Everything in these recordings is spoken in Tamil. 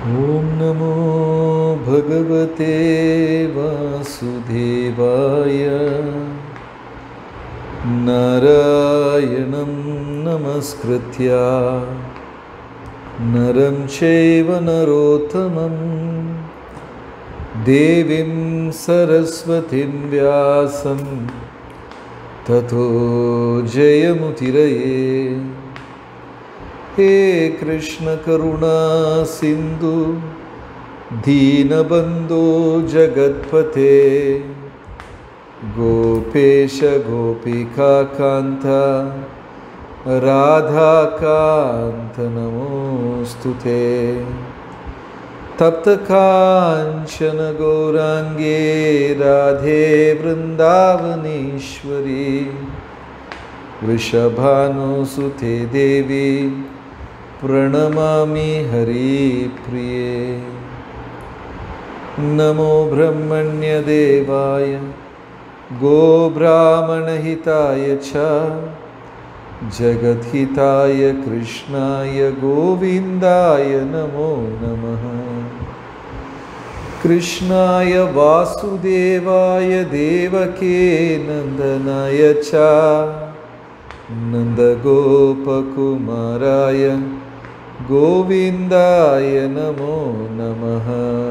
ॐ नमो भगवते वासुदेवाय नारायणं नमस्कृत्य नरं चैव नरोत्तमं देवीं सरस्वतीं व्यासं ततो जयमुतिरये हे कृष्णकरुणा सिन्धु दीनबन्धो जगत्पते गोपेश गोपिकान्त राधाकान्त नमोऽस्तु ते तप्तकाञ्चन गौराङ्गे राधे वृन्दावनेश्वरी वृषभानुसुते देवी प्रणमामि हरिप्रिये नमो ब्रह्मण्यदेवाय गोब्राह्मणहिताय च जगद्हिताय कृष्णाय गोविन्दाय नमो नमः कृष्णाय वासुदेवाय देवके नन्दनाय च नन्दगोपकुमाराय गोविन्दाय नमो नमः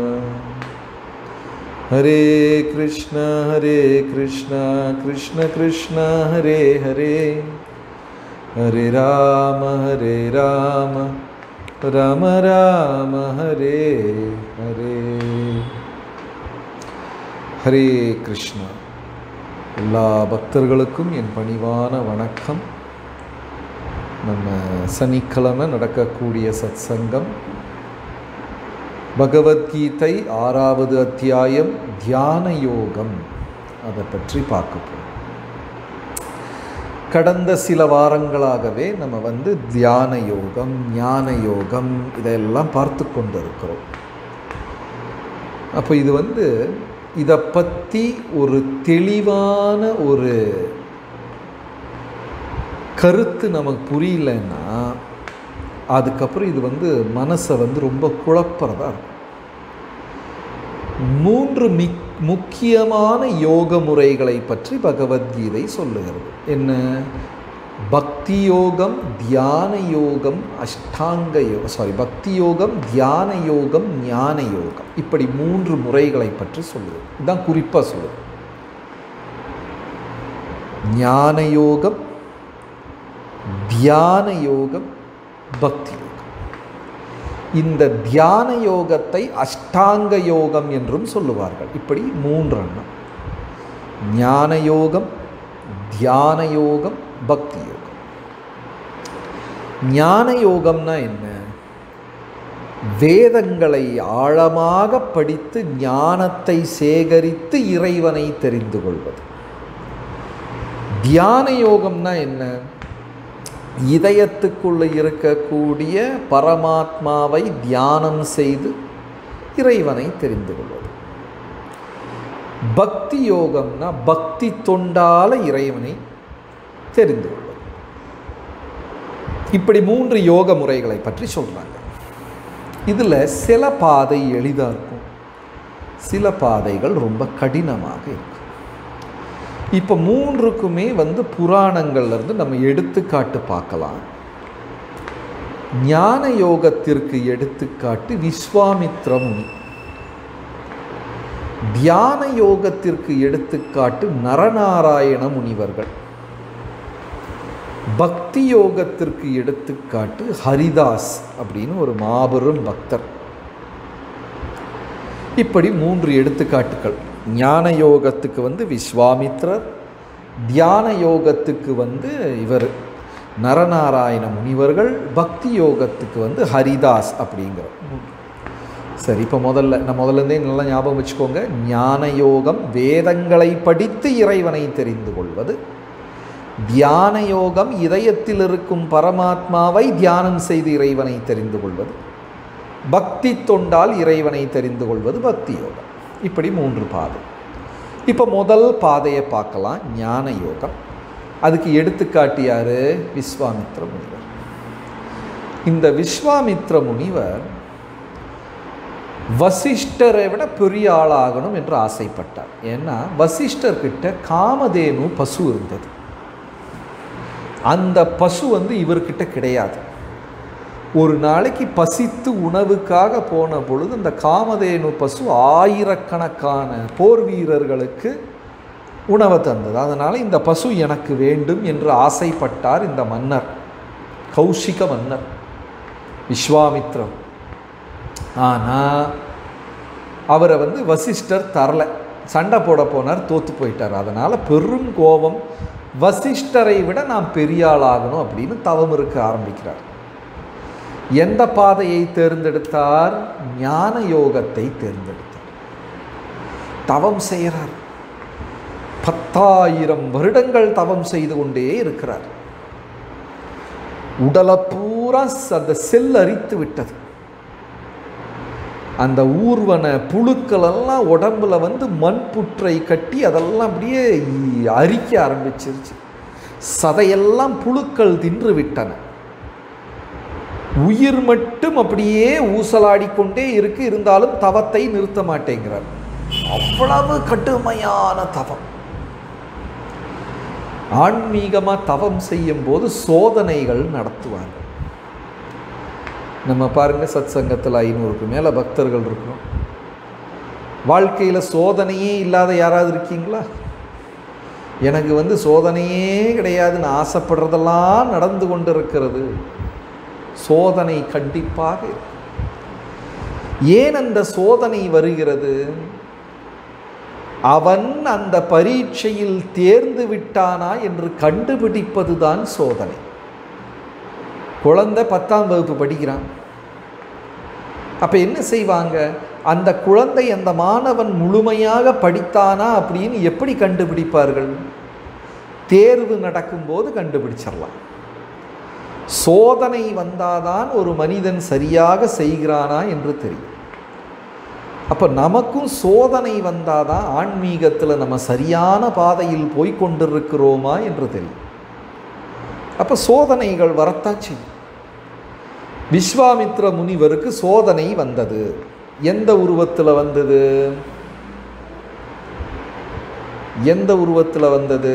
हरे कृष्ण हरे कृष्ण कृष्ण कृष्ण हरे हरे हरे राम हरे राम ராம ராம ஹரே ஹரே ஹரே கிருஷ்ணா எல்லா பக்தர்களுக்கும் என் பணிவான வணக்கம் நம்ம சனிக்கிழமை நடக்கக்கூடிய சத் சங்கம் பகவத்கீதை ஆறாவது அத்தியாயம் தியான யோகம் அதை பற்றி பார்க்க போகிறோம் கடந்த சில வாரங்களாகவே நம்ம வந்து தியான யோகம் ஞான யோகம் இதையெல்லாம் பார்த்து கொண்டு இருக்கிறோம் அப்போ இது வந்து இதை பற்றி ஒரு தெளிவான ஒரு கருத்து நமக்கு புரியலன்னா அதுக்கப்புறம் இது வந்து மனசை வந்து ரொம்ப குழப்பறதா இருக்கும் மூன்று மிக் முக்கியமான யோக முறைகளை பற்றி பகவத்கீதை சொல்லுகிறது என்ன பக்தி யோகம் தியான யோகம் அஷ்டாங்க யோகம் சாரி பக்தி யோகம் தியான யோகம் ஞான யோகம் இப்படி மூன்று முறைகளை பற்றி சொல்லுது இதுதான் குறிப்பாக சொல்லுது ஞான யோகம் தியான யோகம் பக்தி யோகம் இந்த தியான யோகத்தை அஷ்டாங்க யோகம் என்றும் சொல்லுவார்கள் இப்படி மூன்று எண்ணம் ஞான யோகம் தியான யோகம் பக்தி யோகம் ஞான யோகம்னா என்ன வேதங்களை ஆழமாக படித்து ஞானத்தை சேகரித்து இறைவனை தெரிந்து கொள்வது தியான யோகம்னா என்ன இதயத்துக்குள்ள இருக்கக்கூடிய பரமாத்மாவை தியானம் செய்து இறைவனை தெரிந்து கொள்வது பக்தி யோகம்னா பக்தி தொண்டால இறைவனை தெரிந்து கொள்வது இப்படி மூன்று யோக முறைகளை பற்றி சொல்கிறாங்க இதில் சில பாதை எளிதாக இருக்கும் சில பாதைகள் ரொம்ப கடினமாக இருக்கும் இப்போ மூன்றுக்குமே வந்து புராணங்கள்லேருந்து நம்ம எடுத்துக்காட்டு பார்க்கலாம் ஞான யோகத்திற்கு எடுத்துக்காட்டு விஸ்வாமித்ர முனி தியான யோகத்திற்கு எடுத்துக்காட்டு நரநாராயண முனிவர்கள் பக்தி யோகத்திற்கு எடுத்துக்காட்டு ஹரிதாஸ் அப்படின்னு ஒரு மாபெரும் பக்தர் இப்படி மூன்று எடுத்துக்காட்டுகள் ஞான யோகத்துக்கு வந்து விஸ்வாமித்ரர் தியான யோகத்துக்கு வந்து இவர் நரநாராயண முனிவர்கள் பக்தி யோகத்துக்கு வந்து ஹரிதாஸ் அப்படிங்கிற சரி இப்போ முதல்ல நான் முதல்லேருந்தே நல்லா ஞாபகம் வச்சுக்கோங்க ஞான யோகம் வேதங்களை படித்து இறைவனை தெரிந்து கொள்வது தியான யோகம் இதயத்தில் இருக்கும் பரமாத்மாவை தியானம் செய்து இறைவனை தெரிந்து கொள்வது பக்தி தொண்டால் இறைவனை தெரிந்து கொள்வது பக்தி யோகம் இப்படி மூன்று பாதை இப்போ முதல் பாதையை பார்க்கலாம் ஞான யோகம் அதுக்கு எடுத்துக்காட்டு யாரு விஸ்வாமித்ர முனிவர் இந்த விஸ்வாமித்ர முனிவர் வசிஷ்டரை விட பெரிய ஆளாகணும் என்று ஆசைப்பட்டார் ஏன்னா வசிஷ்டர்கிட்ட காமதேனு பசு இருந்தது அந்த பசு வந்து இவர்கிட்ட கிடையாது ஒரு நாளைக்கு பசித்து உணவுக்காக போன பொழுது அந்த காமதேனு பசு ஆயிரக்கணக்கான போர் வீரர்களுக்கு உணவை தந்தது அதனால் இந்த பசு எனக்கு வேண்டும் என்று ஆசைப்பட்டார் இந்த மன்னர் கௌஷிக மன்னர் விஸ்வாமித்ரன் ஆனால் அவரை வந்து வசிஷ்டர் தரல சண்டை போட போனார் தோத்து போயிட்டார் அதனால் பெரும் கோபம் வசிஷ்டரை விட நாம் பெரிய ஆளாகணும் அப்படின்னு தவம் இருக்க ஆரம்பிக்கிறார் எந்த பாதையை தேர்ந்தெடுத்தார் ஞான யோகத்தை தேர்ந்தெடுத்தார் தவம் செய்கிறார் பத்தாயிரம் வருடங்கள் தவம் செய்து கொண்டே இருக்கிறார் உடலை பூரா அந்த செல் அரித்து விட்டது அந்த ஊர்வன புழுக்கள் எல்லாம் உடம்புல வந்து மண் புற்றை கட்டி அதெல்லாம் அப்படியே அரிக்க ஆரம்பிச்சிருச்சு சதையெல்லாம் புழுக்கள் தின்று விட்டன உயிர் மட்டும் அப்படியே ஊசலாடிக்கொண்டே இருக்கு இருந்தாலும் தவத்தை நிறுத்த மாட்டேங்கிறார் அவ்வளவு கடுமையான தவம் ஆன்மீகமாக தவம் செய்யும் போது சோதனைகள் நடத்துவாங்க நம்ம பாருங்கள் சத் சங்கத்தில் ஐநூறுக்கு மேலே பக்தர்கள் இருக்கிறோம் வாழ்க்கையில் சோதனையே இல்லாத யாராவது இருக்கீங்களா எனக்கு வந்து சோதனையே கிடையாதுன்னு ஆசைப்படுறதெல்லாம் நடந்து கொண்டு இருக்கிறது சோதனை கண்டிப்பாக இருக்கு. ஏன் அந்த சோதனை வருகிறது அவன் அந்த பரீட்சையில் தேர்ந்து விட்டானா என்று கண்டுபிடிப்பதுதான் சோதனை குழந்தை பத்தாம் வகுப்பு படிக்கிறான் அப்போ என்ன செய்வாங்க அந்த குழந்தை அந்த மாணவன் முழுமையாக படித்தானா அப்படின்னு எப்படி கண்டுபிடிப்பார்கள் தேர்வு நடக்கும்போது கண்டுபிடிச்சிடலாம் சோதனை வந்தாதான் ஒரு மனிதன் சரியாக செய்கிறானா என்று தெரியும் அப்போ நமக்கும் சோதனை வந்தாதான் ஆன்மீகத்தில் நம்ம சரியான பாதையில் போய் கொண்டிருக்கிறோமா என்று தெரியும் அப்போ சோதனைகள் வரத்தான் செய்யும் விஸ்வாமித்ர முனிவருக்கு சோதனை வந்தது எந்த உருவத்தில் வந்தது எந்த உருவத்தில் வந்தது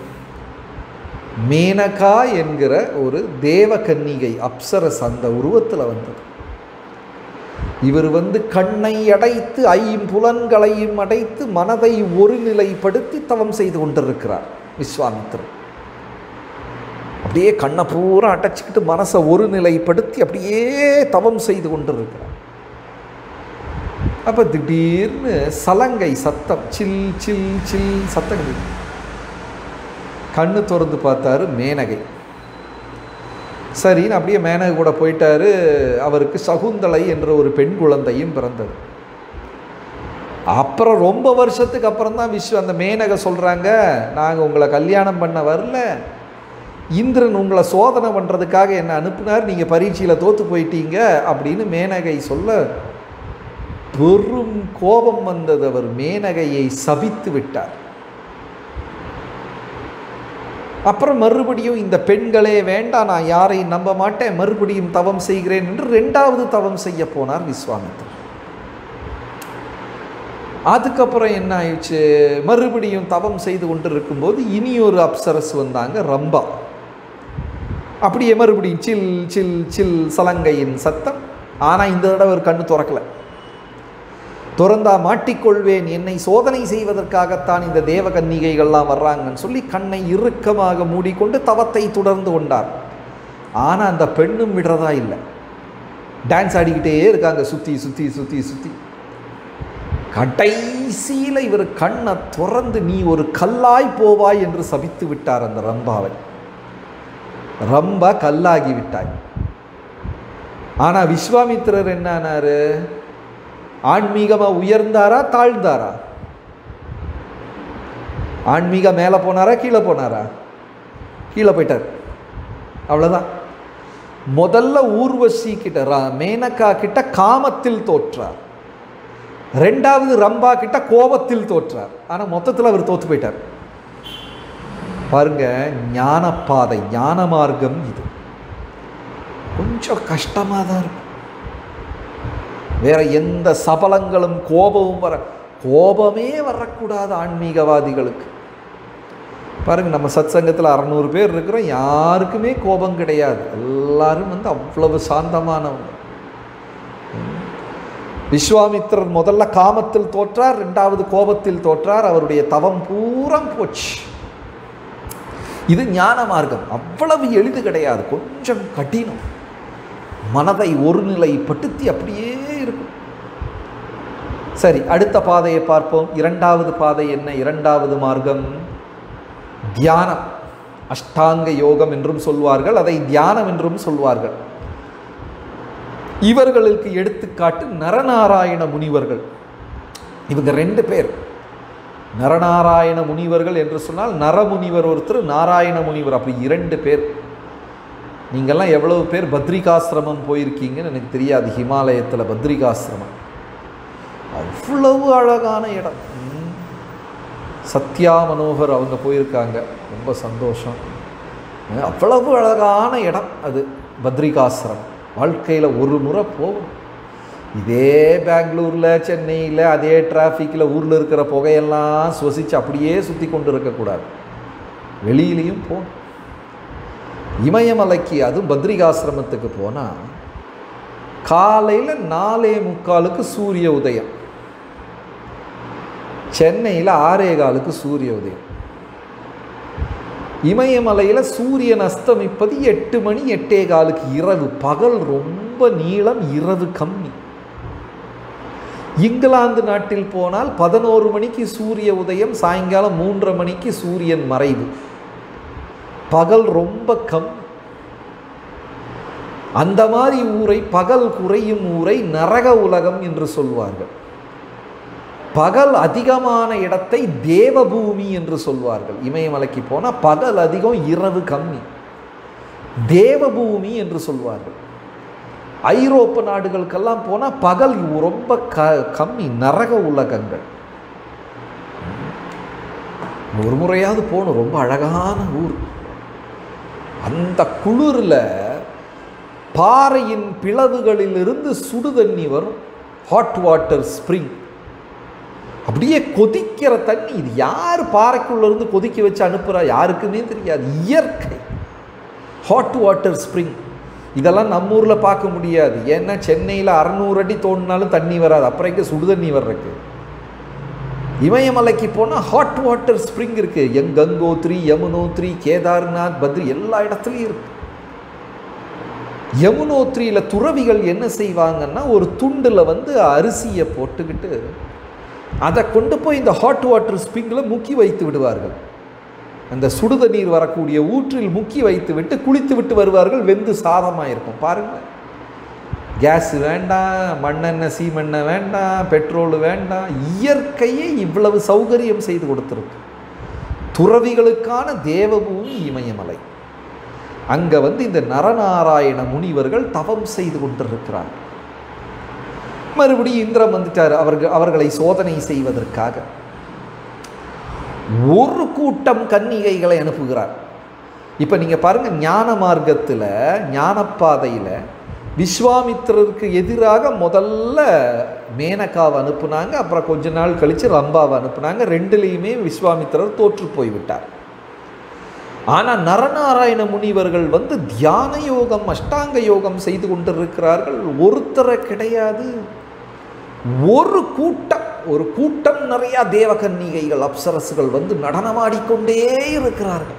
மேனகா என்கிற ஒரு தேவ கன்னிகை அப்சரஸ் அந்த உருவத்தில் வந்தது இவர் வந்து கண்ணை அடைத்து ஐம்புலன்களையும் அடைத்து மனதை ஒருநிலைப்படுத்தி தவம் செய்து கொண்டிருக்கிறார் விஸ்வாமித்திரன் அப்படியே கண்ணை பூரா அடைச்சிக்கிட்டு மனசை ஒருநிலைப்படுத்தி அப்படியே தவம் செய்து கொண்டிருக்கிறார் அப்போ திடீர்னு சலங்கை சத்தம் சில் சில் சில் சத்தம் கேக்குது. கண்ணு திறந்து பார்த்தாரு மேனகை சரின்னு அப்படியே மேனகை கூட போயிட்டாரு அவருக்கு சகுந்தலை என்ற ஒரு பெண் குழந்தையும் பிறந்தது அப்புறம் ரொம்ப வருஷத்துக்கு அப்புறம் தான் விஸ்வ அந்த மேனகை சொல்கிறாங்க நாங்கள் உங்களை கல்யாணம் பண்ண வரல இந்திரன் உங்களை சோதனை பண்ணுறதுக்காக என்னை அனுப்புனார் நீங்கள் பரீட்சையில் தோற்று போயிட்டீங்க அப்படின்னு மேனகை சொல்ல பெரும் கோபம் வந்தது அவர் மேனகையை சபித்து விட்டார் அப்புறம் மறுபடியும் இந்த பெண்களே வேண்டாம் நான் யாரையும் நம்ப மாட்டேன் மறுபடியும் தவம் செய்கிறேன் என்று ரெண்டாவது தவம் செய்ய போனார் விஸ்வாமித்திரர் அதுக்கப்புறம் என்ன ஆயிடுச்சு மறுபடியும் தவம் செய்து கொண்டு இருக்கும்போது இனி ஒரு அப்சரஸ் வந்தாங்க ரம்பா அப்படியே மறுபடியும் சில் சில் சில் சலங்கையின் சத்தம் ஆனால் இந்த தடவை ஒரு கண்ணு திறக்கலை துறந்தா மாட்டிக்கொள்வேன் என்னை சோதனை செய்வதற்காகத்தான் இந்த தேவ கன்னிகைகள்லாம் வர்றாங்கன்னு சொல்லி கண்ணை இறுக்கமாக மூடிக்கொண்டு தவத்தை தொடர்ந்து கொண்டார் ஆனால் அந்த பெண்ணும் விடுறதா இல்லை டான்ஸ் ஆடிக்கிட்டே இருக்காங்க சுற்றி சுற்றி சுற்றி சுற்றி கடைசியில் இவர் கண்ணை துறந்து நீ ஒரு கல்லாய் போவாய் என்று சபித்து விட்டார் அந்த ரம்பாவை ரம்பா கல்லாகி விட்டாய் ஆனால் விஸ்வாமித்திரர் என்னானாரு ஆன்மீகமாக உயர்ந்தாரா தாழ்ந்தாரா ஆன்மீக மேலே போனாரா கீழே போனாரா கீழே போயிட்டார் அவ்வளோதான் முதல்ல ஊர்வசி கிட்ட ரா- மேனகா கிட்ட காமத்தில் தோற்றார் ரெண்டாவது ரம்பா கிட்ட கோபத்தில் தோற்றார் ஆனால் மொத்தத்தில் அவர் தோத்து போயிட்டார் பாருங்க ஞானப்பாதை ஞான மார்க்கம் இது கொஞ்சம் கஷ்டமாக தான் இருக்கும் வேற எந்த சபலங்களும் கோபமும் வர கோபமே வரக்கூடாது ஆன்மீகவாதிகளுக்கு பாருங்க நம்ம சத் சங்கத்தில் அறநூறு பேர் இருக்கிறோம் யாருக்குமே கோபம் கிடையாது எல்லாரும் வந்து அவ்வளவு சாந்தமானவங்க விஸ்வாமித்திரர் முதல்ல காமத்தில் தோற்றார் ரெண்டாவது கோபத்தில் தோற்றார் அவருடைய தவம் பூரம் போச்சு இது ஞான மார்க்கம் அவ்வளவு எளிது கிடையாது கொஞ்சம் கடினம் மனதை ஒருநிலைப்படுத்தி அப்படியே இருக்கும் சரி அடுத்த பாதையை பார்ப்போம் இரண்டாவது பாதை என்ன இரண்டாவது மார்க்கம் தியானம் அஷ்டாங்க யோகம் என்றும் சொல்வார்கள் அதை தியானம் என்றும் சொல்வார்கள் இவர்களுக்கு எடுத்துக்காட்டு நரநாராயண முனிவர்கள் இவங்க ரெண்டு பேர் நரநாராயண முனிவர்கள் என்று சொன்னால் நரமுனிவர் ஒருத்தர் நாராயண முனிவர் அப்படி இரண்டு பேர் நீங்கள்லாம் எவ்வளவு பேர் பத்ரிகாசிரமம் போயிருக்கீங்கன்னு எனக்கு தெரியாது ஹிமாலயத்தில் பத்ரிகாசிரமம் அவ்வளவு அழகான இடம் ம். சத்யா மனோகர் அவங்க போயிருக்காங்க ரொம்ப சந்தோஷம் அஹ் அவ்வளவு அழகான இடம் அது பத்ரிகாசிரமம் வாழ்க்கையில் ஒரு முறை போகும் இதே பெங்களூரில் சென்னையில் அதே டிராஃபிக்கில் ஊரில் இருக்கிற புகையெல்லாம் சுவசித்து அப்படியே சுற்றி கொண்டு இருக்கக்கூடாது வெளியிலையும் போகணும் இமயமலைக்கு அதுவும் பத்ரிகாசிரமத்துக்கு போனால் காலையில் நாலே முக்காலுக்கு சூரிய உதயம் சென்னையில் ஆறே காலுக்கு சூரிய உதயம் இமயமலையில் சூரியன் அஸ்தமிப்பது எட்டு மணி எட்டே காலுக்கு இரவு பகல் ரொம்ப நீளம் இரவு கம்மி இங்கிலாந்து நாட்டில் போனால் பதினோரு மணிக்கு சூரிய உதயம் சாயங்காலம் மூன்றரை மணிக்கு சூரியன் மறைவு பகல் ரொம்ப கம் அந்த மாதிரி ஊரை பகல் குறையும் ஊரை நரக உலகம் என்று சொல்வார்கள் பகல் அதிகமான இடத்தை தேவபூமி என்று சொல்வார்கள் இமயமலைக்கு போனால் பகல் அதிகம் இரவு கம்மி தேவபூமி என்று சொல்வார்கள் ஐரோப்ப நாடுகளுக்கெல்லாம் போனால் பகல் ரொம்ப க கம்மி நரக உலகங்கள் ஒரு முறையாவது போகணும் ரொம்ப அழகான ஊர் அந்த குளிரில் பாறையின் பிளவுகளிலிருந்து சுடு தண்ணி வரும் ஹாட் வாட்டர் ஸ்ப்ரிங் அப்படியே கொதிக்கிற தண்ணி இது யார் பாறைக்குள்ள இருந்து கொதிக்க வச்சு அனுப்புகிறா யாருக்குமே தெரியாது இயற்கை ஹாட் வாட்டர் ஸ்ப்ரிங் இதெல்லாம் நம்ம ஊரில் பார்க்க முடியாது ஏன்னா சென்னையில் அறநூறு அடி தோண்டினாலும் தண்ணி வராது அப்புறம் எங்கே சுடு தண்ணி வர்றதுக்கு இமயமலைக்கு போனால் ஹாட் வாட்டர் ஸ்ப்ரிங் இருக்குது எங் கங்கோத்ரி யமுனோத்ரி கேதார்நாத் பத்ரி எல்லா இடத்துலையும் இருக்கு யமுனோத்ரியில் துறவிகள் என்ன செய்வாங்கன்னா ஒரு துண்டில் வந்து அரிசியை போட்டுக்கிட்டு அதை கொண்டு போய் இந்த ஹாட் வாட்டர் ஸ்ப்ரிங்கில் முக்கி வைத்து விடுவார்கள் அந்த சுடுத நீர் வரக்கூடிய ஊற்றில் முக்கி வைத்து விட்டு குளித்து விட்டு வருவார்கள் வெந்து சாதமாக இருக்கும் பாருங்கள் கேஸ் வேண்டாம் மண்ணெண்ணெய் சீமெண்ணெய் வேண்டாம் பெட்ரோல் வேண்டாம் இயற்கையே இவ்வளவு சௌகரியம் செய்து கொடுத்துருக்கு துறவிகளுக்கான தேவபூமி இமயமலை அங்கே வந்து இந்த நரநாராயண முனிவர்கள் தவம் செய்து கொண்டிருக்கிறார்கள் மறுபடியும் இந்திரன் வந்துட்டார் அவர்கள் அவர்களை சோதனை செய்வதற்காக ஒரு கூட்டம் கன்னிகைகளை அனுப்புகிறார் இப்போ நீங்கள் பாருங்கள் ஞான மார்க்கத்தில் ஞானப்பாதையில் விஸ்வாமித்திரருக்கு எதிராக முதல்ல மேனகாவை அனுப்புனாங்க அப்புறம் கொஞ்ச நாள் கழித்து ரம்பாவை அனுப்புனாங்க ரெண்டுலேயுமே விஸ்வாமித்திரர் தோற்று போய்விட்டார் ஆனால் நரநாராயண முனிவர்கள் வந்து தியான யோகம் அஷ்டாங்க யோகம் செய்து கொண்டிருக்கிறார்கள் ஒருத்தரை கிடையாது ஒரு கூட்டம் ஒரு கூட்டம் நிறையா தேவகன்னிகைகள் அப்சரசுகள் வந்து நடனமாடிக்கொண்டே இருக்கிறார்கள்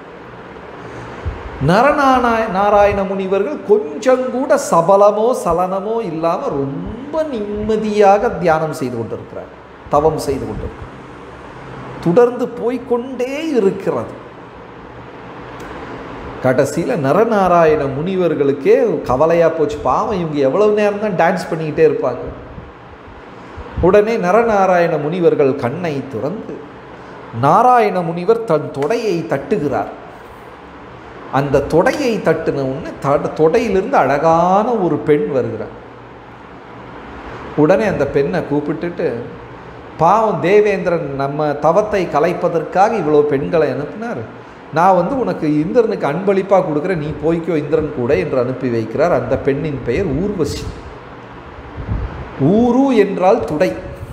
நரநாராய நாராயண முனிவர்கள் கொஞ்சம் கூட சபலமோ சலனமோ இல்லாமல் ரொம்ப நிம்மதியாக தியானம் செய்து கொண்டிருக்கிறார் தவம் செய்து கொண்டிருக்கிறார் தொடர்ந்து போய்க்கொண்டே இருக்கிறது கடைசியில் நரநாராயண முனிவர்களுக்கே கவலையாக போச்சு பாவம் இவங்க எவ்வளவு நேரம் தான் டான்ஸ் பண்ணிக்கிட்டே இருப்பாங்க உடனே நரநாராயண முனிவர்கள் கண்ணை துறந்து நாராயண முனிவர் தன் தொடையை தட்டுகிறார் அந்த தொடையை தட்டின உடனே த தொடையிலிருந்து அழகான ஒரு பெண் வருகிறார் உடனே அந்த பெண்ணை கூப்பிட்டுட்டு பாவம் தேவேந்திரன் நம்ம தவத்தை கலைப்பதற்காக இவ்வளோ பெண்களை அனுப்பினார் நான் வந்து உனக்கு இந்திரனுக்கு அன்பளிப்பாக கொடுக்குறேன் நீ போய்க்கோ இந்திரன் கூட என்று அனுப்பி வைக்கிறார் அந்த பெண்ணின் பெயர் ஊர்வசி ஊரு என்றால் துடை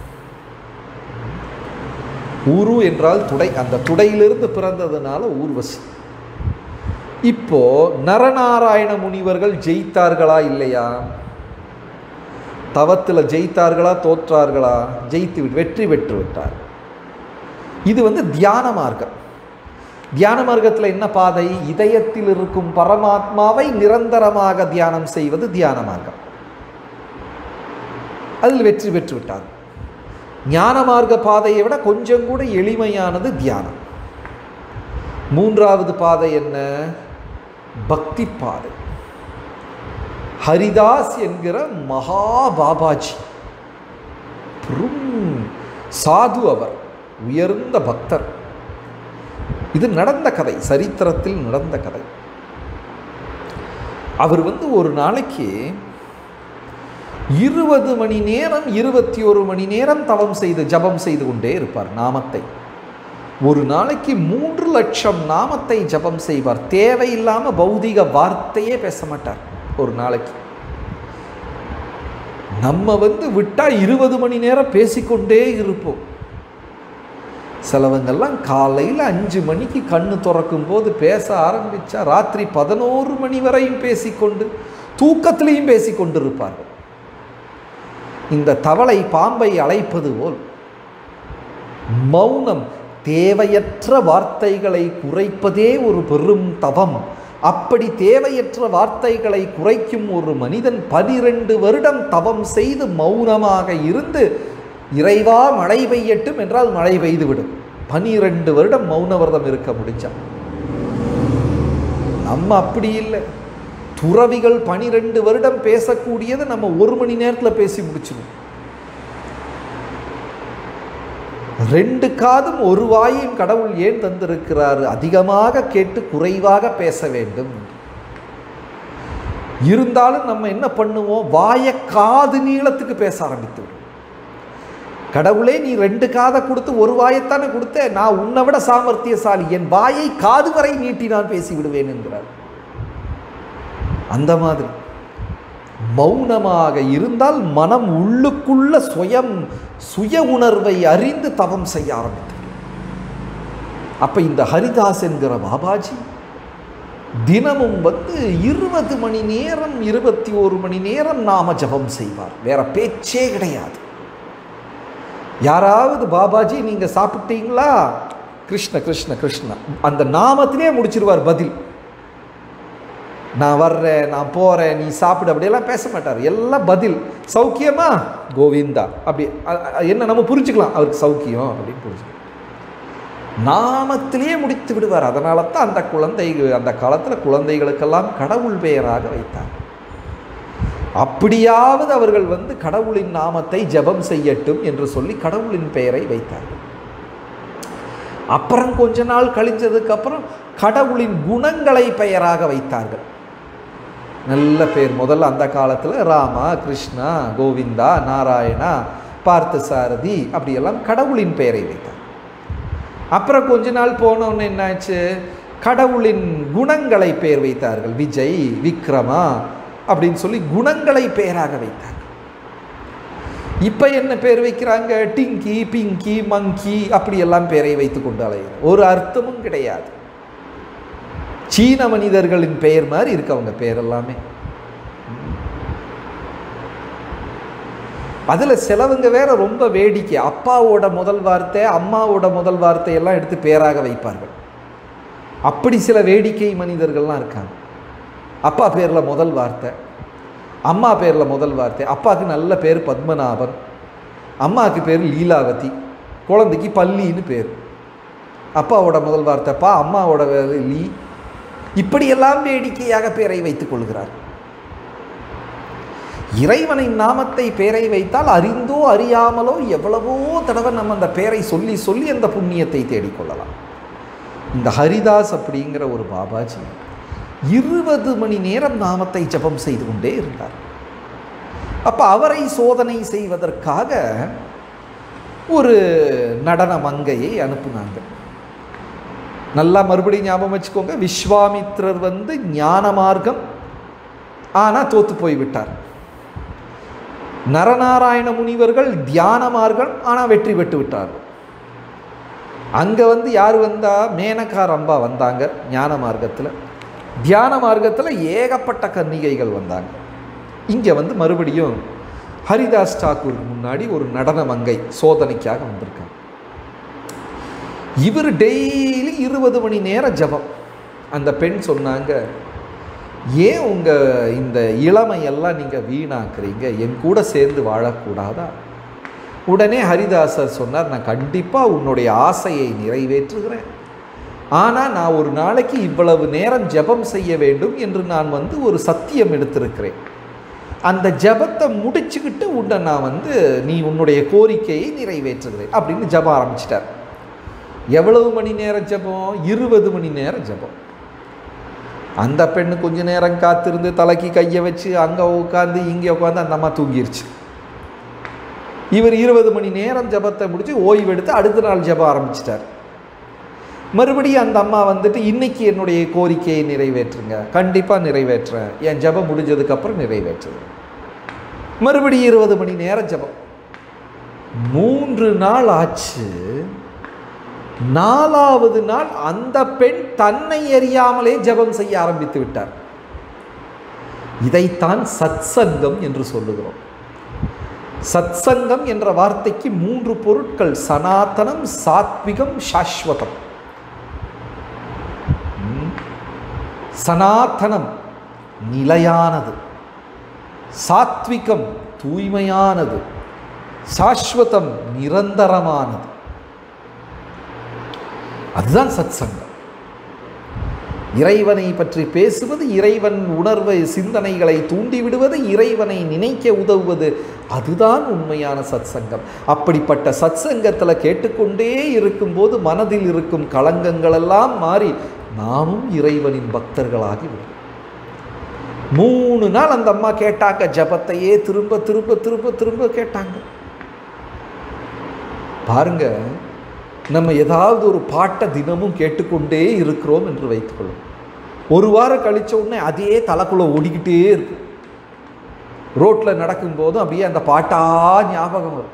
ஊரு என்றால் துடை அந்த துடையிலிருந்து பிறந்ததுனால ஊர்வசி இப்போ நரநாராயண முனிவர்கள் ஜெயித்தார்களா இல்லையா தவத்தில் ஜெயித்தார்களா தோற்றார்களா ஜெயித்து விட்டு வெற்றி பெற்று விட்டார் இது வந்து தியான மார்க்கம் தியான மார்க்கத்தில் என்ன பாதை இதயத்தில் இருக்கும் பரமாத்மாவை நிரந்தரமாக தியானம் செய்வது தியான மார்க்கம் அதில் வெற்றி பெற்று விட்டார் ஞான மார்க்க பாதையை விட கொஞ்சம் கூட எளிமையானது தியானம் மூன்றாவது பாதை என்ன பக்தி பாதை ஹரிதாஸ் என்கிற மகா பாபாஜி பெரும் சாது அவர் உயர்ந்த பக்தர் இது நடந்த கதை சரித்திரத்தில் நடந்த கதை அவர் வந்து ஒரு நாளைக்கு இருபது மணி நேரம் இருபத்தி ஒரு மணி நேரம் தவம் செய்து ஜபம் செய்து கொண்டே இருப்பார் நாமத்தை ஒரு நாளைக்கு மூன்று லட்சம் நாமத்தை ஜபம் செய்வார் தேவையில்லாம பௌதிக வார்த்தையே பேச மாட்டார் ஒரு நாளைக்கு நம்ம வந்து விட்டா இருபது மணி நேரம் பேசிக்கொண்டே இருப்போம் சிலவங்கெல்லாம் காலையில் அஞ்சு மணிக்கு கண்ணு திறக்கும் போது பேச ஆரம்பிச்சா ராத்திரி பதினோரு மணி வரையும் பேசிக்கொண்டு தூக்கத்திலையும் பேசிக்கொண்டு இருப்பார்கள் இந்த தவளை பாம்பை அழைப்பது போல் மௌனம் தேவையற்ற வார்த்தைகளை குறைப்பதே ஒரு பெரும் தவம் அப்படி தேவையற்ற வார்த்தைகளை குறைக்கும் ஒரு மனிதன் பனிரெண்டு வருடம் தவம் செய்து மௌனமாக இருந்து இறைவா மழை பெய்யட்டும் என்றால் மழை பெய்துவிடும் பனிரெண்டு வருடம் மௌன விரதம் இருக்க முடிஞ்சா நம்ம அப்படி இல்லை துறவிகள் பனிரெண்டு வருடம் பேசக்கூடியதை நம்ம ஒரு மணி நேரத்தில் பேசி முடிச்சிடும் ரெண்டு காதும் ஒரு வாயும் கடவுள் ஏன் தந்திருக்கிறார் அதிகமாக கேட்டு குறைவாக பேச வேண்டும் இருந்தாலும் நம்ம என்ன பண்ணுவோம் வாயை காது நீளத்துக்கு பேச ஆரம்பித்து விடும் கடவுளே நீ ரெண்டு காதை கொடுத்து ஒரு வாயைத்தானே கொடுத்த நான் உன்னை விட சாமர்த்தியசாலி என் வாயை காது வரை நீட்டி நான் பேசி விடுவேன் என்கிறார் அந்த மாதிரி மௌனமாக இருந்தால் மனம் உள்ளுக்குள்ள சுயம் சுய உணர்வை அறிந்து தவம் செய்ய ஆரம்பித்தது அப்ப இந்த ஹரிதாஸ் என்கிற பாபாஜி தினமும் வந்து இருபது மணி நேரம் இருபத்தி ஒரு மணி நேரம் நாம ஜபம் செய்வார் வேற பேச்சே கிடையாது யாராவது பாபாஜி நீங்க சாப்பிட்டீங்களா கிருஷ்ண கிருஷ்ண கிருஷ்ண அந்த நாமத்திலே முடிச்சிருவார் பதில் நான் வர்றேன் நான் போகிறேன் நீ சாப்பிடு அப்படியெல்லாம் பேச மாட்டார் எல்லாம் பதில் சௌக்கியமா கோவிந்தா அப்படி அ- அ- என்ன நம்ம புரிஞ்சுக்கலாம் அவருக்கு சௌக்கியம் அப்படின்னு புரிஞ்சுக்கலாம் நாமத்திலேயே முடித்து விடுவார் அதனால தான் அந்த குழந்தை அந்த காலத்தில் குழந்தைகளுக்கெல்லாம் கடவுள் பெயராக வைத்தார் அப்படியாவது அவர்கள் வந்து கடவுளின் நாமத்தை ஜெபம் செய்யட்டும் என்று சொல்லி கடவுளின் பெயரை வைத்தார்கள் அப்புறம் கொஞ்ச நாள் கழிஞ்சதுக்கு அப்புறம் கடவுளின் குணங்களை பெயராக வைத்தார்கள் நல்ல பேர் முதல்ல அந்த காலத்தில் ராமா கிருஷ்ணா கோவிந்தா நாராயணா பார்த்தசாரதி அப்படியெல்லாம் கடவுளின் பெயரை வைத்தார் அப்புறம் கொஞ்ச நாள் போனோன்னு என்னாச்சு கடவுளின் குணங்களை பெயர் வைத்தார்கள் விஜய் விக்ரமா அப்படின்னு சொல்லி குணங்களை பெயராக வைத்தார்கள் இப்போ என்ன பேர் வைக்கிறாங்க டிங்கி பிங்கி மங்கி அப்படியெல்லாம் பெயரை வைத்து கொண்டு அலைகிறார் ஒரு அர்த்தமும் கிடையாது சீன மனிதர்களின் பெயர் மாதிரி இருக்கு அவங்க பெயர் எல்லாமே அதில் சிலவங்க வேற ரொம்ப வேடிக்கை அப்பாவோட முதல் வார்த்தை அம்மாவோட முதல் வார்த்தை எல்லாம் எடுத்து பேராக வைப்பார்கள் அப்படி சில வேடிக்கை மனிதர்கள்லாம் இருக்காங்க அப்பா பேரில் முதல் வார்த்தை அம்மா பேரில் முதல் வார்த்தை அப்பாவுக்கு நல்ல பேர் பத்மநாபன் அம்மாவுக்கு பேர் லீலாவதி குழந்தைக்கு பள்ளின்னு பேர் அப்பாவோட முதல் வார்த்தை பா அம்மாவோட பேர் லீ இப்படியெல்லாம் வேடிக்கையாக பேரை வைத்துக் கொள்கிறார் இறைவனின் நாமத்தை பேரை வைத்தால் அறிந்தோ அறியாமலோ எவ்வளவோ தடவை நம்ம அந்த பேரை சொல்லி சொல்லி அந்த புண்ணியத்தை தேடிக்கொள்ளலாம் இந்த ஹரிதாஸ் அப்படிங்கிற ஒரு பாபாஜி இருபது மணி நேரம் நாமத்தை ஜெபம் செய்து கொண்டே இருந்தார் அப்போ அவரை சோதனை செய்வதற்காக ஒரு நடன மங்கையை அனுப்புனாங்க நல்லா மறுபடியும் ஞாபகம் வச்சுக்கோங்க விஸ்வாமித்ரர் வந்து ஞான மார்க்கம் ஆனால் தோத்து போய் விட்டார் நரநாராயண முனிவர்கள் தியான மார்க்கம் ஆனால் வெற்றி பெற்று விட்டார்கள் அங்கே வந்து யார் வந்தா மேனகா ரம்பா வந்தாங்க ஞான மார்க்கத்தில் தியான மார்க்கத்தில் ஏகப்பட்ட கன்னிகைகள் வந்தாங்க இங்கே வந்து மறுபடியும் ஹரிதாஸ் தாக்கூருக்கு முன்னாடி ஒரு நடன மங்கை சோதனைக்காக வந்திருக்காங்க இவர் டெய்லி இருபது மணி நேரம் ஜபம் அந்த பெண் சொன்னாங்க ஏன் உங்கள் இந்த இளமையெல்லாம் நீங்கள் வீணாக்குறீங்க என் கூட சேர்ந்து வாழக்கூடாதா உடனே ஹரிதாசர் சொன்னார் நான் கண்டிப்பாக உன்னுடைய ஆசையை நிறைவேற்றுகிறேன் ஆனால் நான் ஒரு நாளைக்கு இவ்வளவு நேரம் ஜெபம் செய்ய வேண்டும் என்று நான் வந்து ஒரு சத்தியம் எடுத்திருக்கிறேன் அந்த ஜெபத்தை முடிச்சுக்கிட்டு உன்னை நான் வந்து நீ உன்னுடைய கோரிக்கையை நிறைவேற்றுகிறேன் அப்படின்னு ஜெபம் ஆரம்பிச்சிட்டார் எவ்வளவு மணி நேரம் ஜெபம் இருபது மணி நேரம் ஜெபம் அந்த பெண்ணு கொஞ்ச நேரம் காத்திருந்து தலைக்கு கையை வச்சு அங்கே உட்காந்து இங்கே உட்காந்து அந்த அம்மா தூங்கிருச்சு இவர் இருபது மணி நேரம் ஜெபத்தை முடிச்சு ஓய்வு எடுத்து அடுத்த நாள் ஜெபம் ஆரம்பிச்சிட்டார் மறுபடியும் அந்த அம்மா வந்துட்டு இன்னைக்கு என்னுடைய கோரிக்கையை நிறைவேற்றுங்க கண்டிப்பாக நிறைவேற்றுறேன் என் ஜெபம் முடிஞ்சதுக்கப்புறம் நிறைவேற்றுறேன் மறுபடியும் இருபது மணி நேரம் ஜெபம் மூன்று நாள் ஆச்சு நாலாவது நாள் அந்த பெண் தன்னை அறியாமலே ஜெபம் செய்ய ஆரம்பித்து விட்டார் இதைத்தான் சத்சங்கம் என்று சொல்லுகிறோம் சத்சங்கம் என்ற வார்த்தைக்கு மூன்று பொருட்கள் சனாதனம் சாத்விகம் சாஸ்வதம் ம். சனாதனம் நிலையானது சாத்விகம் தூய்மையானது சாஸ்வதம் நிரந்தரமானது அதுதான் சத்சங்கம் இறைவனை பற்றி பேசுவது இறைவன் உணர்வை சிந்தனைகளை தூண்டிவிடுவது இறைவனை நினைக்க உதவுவது அதுதான் உண்மையான சத்சங்கம் அப்படிப்பட்ட சத்சங்கத்தில் கேட்டுக்கொண்டே இருக்கும்போது மனதில் இருக்கும் களங்கங்களெல்லாம் மாறி நாமும் இறைவனின் பக்தர்களாகி விடுவோம் மூணு நாள் அந்த அம்மா கேட்டாங்க ஜபத்தையே திரும்ப திரும்ப திரும்ப திரும்ப கேட்டாங்க பாருங்க நம்ம ஏதாவது ஒரு பாட்டை தினமும் கேட்டுக்கொண்டே இருக்கிறோம் என்று வைத்துக்கொள்ளும் ஒரு வாரம் கழிச்ச உடனே அதே தலைக்குள்ள ஓடிக்கிட்டே இருக்கும் ரோட்டில் நடக்கும்போது அப்படியே அந்த பாட்டா ஞாபகம் வரும்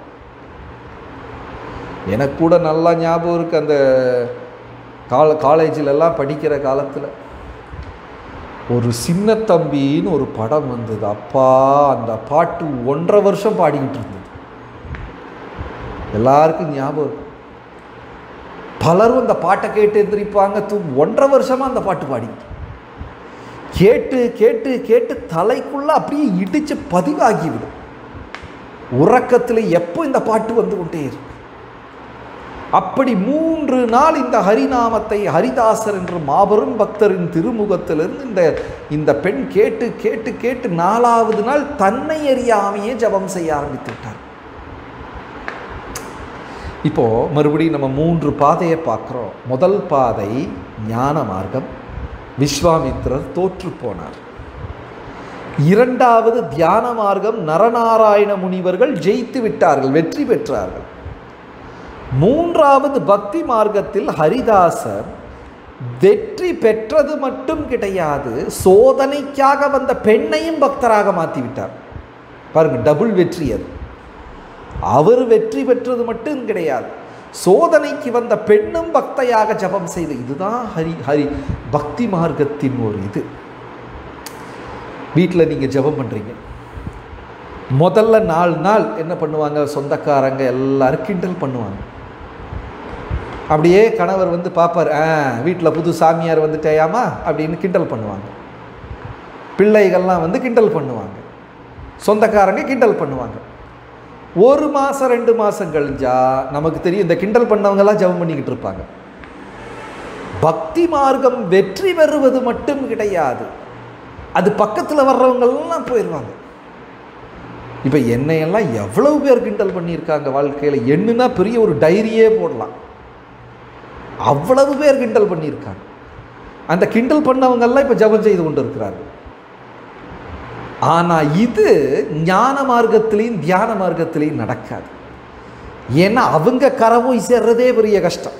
எனக்கு கூட நல்லா ஞாபகம் இருக்கு அந்த கால காலேஜில் எல்லாம் படிக்கிற காலத்தில் ஒரு சின்ன தம்பின்னு ஒரு படம் வந்தது அப்பா அந்த பாட்டு ஒன்றரை வருஷம் பாடிக்கிட்டு இருந்தது எல்லாருக்கும் ஞாபகம் இருக்கும் பலரும் அந்த பாட்டை கேட்டு எந்திரிப்பாங்க தூ ஒன்றரை வருஷமாக அந்த பாட்டு பாடிக்கிட்டு கேட்டு கேட்டு கேட்டு தலைக்குள்ள அப்படியே இடிச்சு பதிவாகிவிடும் உறக்கத்தில் எப்போ இந்த பாட்டு வந்து கொண்டே இருக்கு அப்படி மூன்று நாள் இந்த ஹரிநாமத்தை ஹரிதாசர் என்ற மாபெரும் பக்தரின் திருமுகத்திலிருந்து இந்த இந்த பெண் கேட்டு கேட்டு கேட்டு நாலாவது நாள் தன்னை அறியாமையே ஜபம் செய்ய ஆரம்பித்து விட்டார் இப்போ மறுபடியும் நம்ம மூன்று பாதையை பார்க்குறோம் முதல் பாதை ஞான மார்க்கம் விஸ்வாமித்திரர் தோற்று போனார் இரண்டாவது தியான மார்க்கம் நரநாராயண முனிவர்கள் ஜெயித்து விட்டார்கள் வெற்றி பெற்றார்கள் மூன்றாவது பக்தி மார்க்கத்தில் ஹரிதாசர் வெற்றி பெற்றது மட்டும் கிடையாது சோதனைக்காக வந்த பெண்ணையும் பக்தராக மாற்றி விட்டார் பாருங்க டபுள் வெற்றி அது அவர் வெற்றி பெற்றது மட்டும் கிடையாது சோதனைக்கு வந்த பெண்ணும் பக்தையாக ஜபம் செய்து இதுதான் ஹரி ஹரி பக்தி மார்க்கத்தின் ஒரு இது வீட்டில் நீங்கள் ஜபம் பண்ணுறீங்க முதல்ல நாலு நாள் என்ன பண்ணுவாங்க சொந்தக்காரங்க எல்லாரும் கிண்டல் பண்ணுவாங்க அப்படியே கணவர் வந்து பார்ப்பார் ஆ வீட்டில் புது சாமியார் வந்துட்டேயாமா அப்படின்னு கிண்டல் பண்ணுவாங்க பிள்ளைகள்லாம் வந்து கிண்டல் பண்ணுவாங்க சொந்தக்காரங்க கிண்டல் பண்ணுவாங்க ஒரு மாதம் ரெண்டு மாதம் கழிஞ்சா நமக்கு தெரியும் இந்த கிண்டல் பண்ணவங்கெல்லாம் ஜெபம் பண்ணிக்கிட்டு இருப்பாங்க பக்தி மார்க்கம் வெற்றி பெறுவது மட்டும் கிடையாது அது பக்கத்தில் வர்றவங்கெல்லாம் போயிடுவாங்க இப்போ என்னையெல்லாம் எவ்வளவு பேர் கிண்டல் பண்ணியிருக்காங்க வாழ்க்கையில் என்னன்னா பெரிய ஒரு டைரியே போடலாம் அவ்வளவு பேர் கிண்டல் பண்ணியிருக்காங்க அந்த கிண்டல் பண்ணவங்கெல்லாம் இப்போ ஜெபம் செய்து கொண்டு இருக்கிறார்கள் ஆனால் இது ஞான மார்க்கத்திலையும் தியான மார்க்கத்திலையும் நடக்காது ஏன்னா அவங்க கரை போய் சேர்றதே பெரிய கஷ்டம்